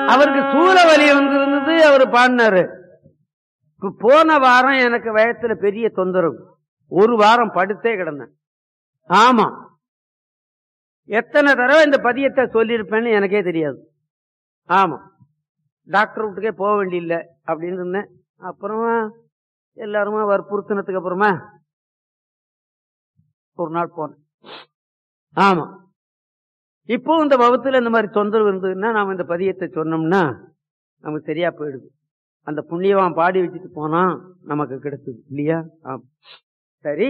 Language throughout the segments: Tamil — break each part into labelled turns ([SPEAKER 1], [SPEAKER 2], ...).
[SPEAKER 1] அவருக்கு சூழ வலி வந்திருந்தது அவர் பாடினாரு இப்ப போன வாரம் எனக்கு வயத்துல பெரிய தொந்தரவு ஒரு வாரம் படுத்தே கிடந்தேன் ஆமா எத்தனை தடவை இந்த பதியத்தை சொல்லியிருப்பேன்னு எனக்கே தெரியாது ஆமா டாக்டர் வீட்டுக்கே போக வேண்டியில்லை அப்படின்னு இருந்தேன் அப்புறமா எல்லாருமா வற்புறுத்தினதுக்கு அப்புறமா ஒரு நாள் போனேன் ஆமா இப்போ இந்த வகுத்துல இந்த மாதிரி தொந்தரவு இருந்ததுன்னா நாம இந்த பதியத்தை சொன்னோம்னா நமக்கு சரியா போயிடுது அந்த புண்ணியவான் பாடி வச்சுட்டு போனா நமக்கு கிடைச்சது இல்லையா ஆமா சரி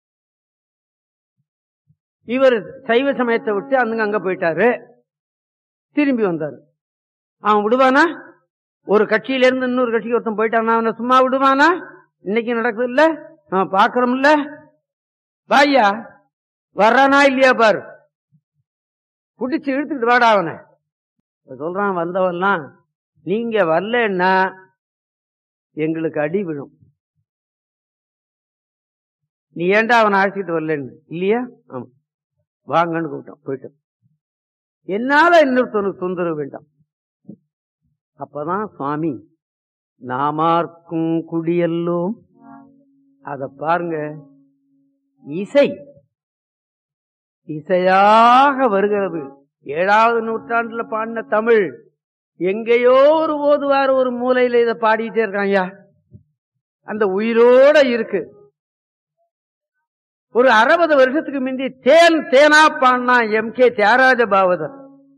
[SPEAKER 1] இவர் சைவ சமயத்தை விட்டு அங்க அங்க போயிட்டாரு திரும்பி வந்தாரு அவன் விடுவானா ஒரு கட்சியில இருந்து இன்னொரு கட்சிக்கு ஒருத்தன் போயிட்டானா அவனை சும்மா விடுவானா இன்னைக்கு நடக்குது இல்ல நம்ம பாக்குறோம் இல்ல பாய்யா வர்றானா இல்லையா பாரு புடிச்சு இழுத்துக்கிட்டு வாடா அவனை இப்ப சொல்றான் வந்தவன்லாம் நீங்க வரலன்னா எங்களுக்கு அடி விழும் நீ ஏன்டா அவனை அழைச்சிட்டு வரலன்னு இல்லையா ஆமா வாங்கன்னு கூப்பிட்டான் போயிட்டான் என்னால இன்னொருத்தனுக்கு தொந்தரவு வேண்டாம் அப்பதான் சுவாமி நாமார்க்கும் குடியல்லோம் அத பாருங்க இசை இசையாக வருகிறது ஏழாவது நூற்றாண்டுல பாடின தமிழ் எங்கேயோ ஒரு ஓதுவார் ஒரு மூலையில இதை பாடிட்டே இருக்காங்க அந்த உயிரோட இருக்கு ஒரு அறுபது வருஷத்துக்கு முந்தி தேன் தேனா பாடினா எம் கே தியாகராஜ பாவதர்